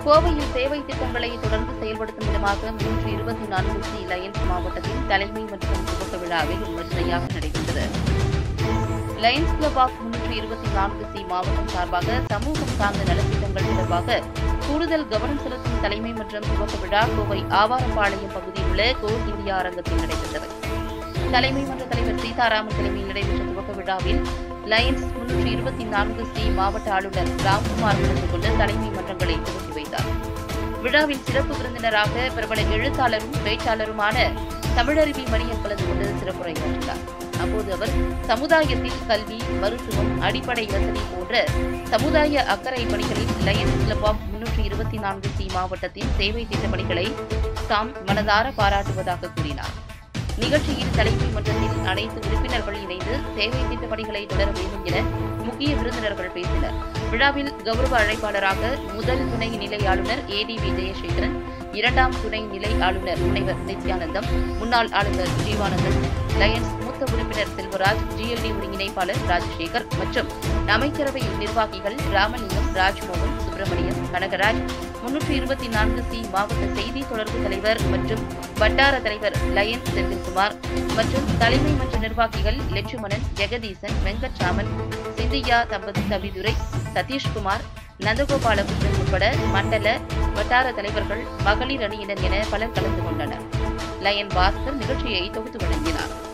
கோவையில் சேவை திட்டங்களை தொடர்ந்து செயல்படுத்தும் விதமாக முன்னூற்று இருபத்தி நான்கு சி லயன்ஸ் மாவட்டத்தில் தலைமை மற்றும் துவக்க விழா வெகு விமர்சனையாக நடைபெற்றது லயன்ஸ் கிளப் ஆஃப் முன்னூற்று இருபத்தி நான்கு சி மாவட்டம் சார்பாக சமூகம் சார்ந்த நலத்திட்டங்கள் தொடர்பாக கூடுதல் கவனம் செலுத்தும் தலைமை மற்றும் துவக்க விழா கோவை ஆவாரப்பாளையம் பகுதியில் உள்ள கோ இந்தியா அரங்கத்தில் நடைபெற்றது தலைமை மன்ற தலைவர் சீதாராமன் தலைமையில் நடைபெற்ற துவக்க விழாவில் லயன்ஸ் முன்னூற்று இருபத்தி நான்கு சி மாவட்ட ஆளுநர் ராம்குமார் கலந்து கொண்டு தலைமை மன்றங்களை துவக்கி வைத்தார் விழாவில் சிறப்பு விருந்தினராக பிரபல எழுத்தாளரும் பேச்சாளருமான தமிழருவி மணியன் கலந்து கொண்டு சிறப்புரையாற்றினார் அப்போது அவர் சமுதாயத்தில் கல்வி மருத்துவம் அடிப்படை வசதி போன்ற சமுதாய அக்கறை பணிகளில் லயன்ஸ் கிளப் ஆஃப் முன்னூற்று இருபத்தி நான்கு சி மாவட்டத்தின் சேவை திட்ட பணிகளை தாம் மனதார பாராட்டுவதாக கூறினார் நிகழ்ச்சியில் தலைமை மன்றத்தில் அனைத்து உறுப்பினர்கள் இணைந்து சேவை திட்ட பணிகளை தொடர வேண்டும் என முக்கிய விருந்தினர்கள் பேசினர் விழாவில் கௌரவ அழைப்பாளராக முதல் துணை நிலை ஆளுநர் ஏடிவி ஜெயசேகரன் இரண்டாம் துணை நிலை ஆளுநர் முனைவர் நித்யானந்தம் முன்னாள் ஆளுநர் ஜீவானந்தம் லயன்ஸ் மூத்த உறுப்பினர் செல்வராஜ் ஜிஎல்டி ஒருங்கிணைப்பாளர் ராஜசேகர் மற்றும் அமைச்சரவை நிர்வாகிகள் ராமலிங்கம் ராஜ்மோகன் சுப்பிரமணியம் கனகராஜ் முன்னூற்று இருபத்தி நான்கு சி மாவட்ட செய்தி தொடர்பு தலைவர் மற்றும் வட்டார தலைவர் லயன்ஸ் செந்தில்குமார் மற்றும் தலைமை மன்ற நிர்வாகிகள் லட்சுமணன் ஜெகதீசன் வெங்கட்ராமன் சிந்தியா தம்பதி தம்பிதுரை சதீஷ்குமார் நந்தகோபாலகிருஷ்ணன் உட்பட மண்டல வட்டார தலைவர்கள் மகளிர் அணியினர் என பலர் கலந்து கொண்டனர் லயன் பாஸ்கர் நிகழ்ச்சியை தொகுத்து வழங்கினார்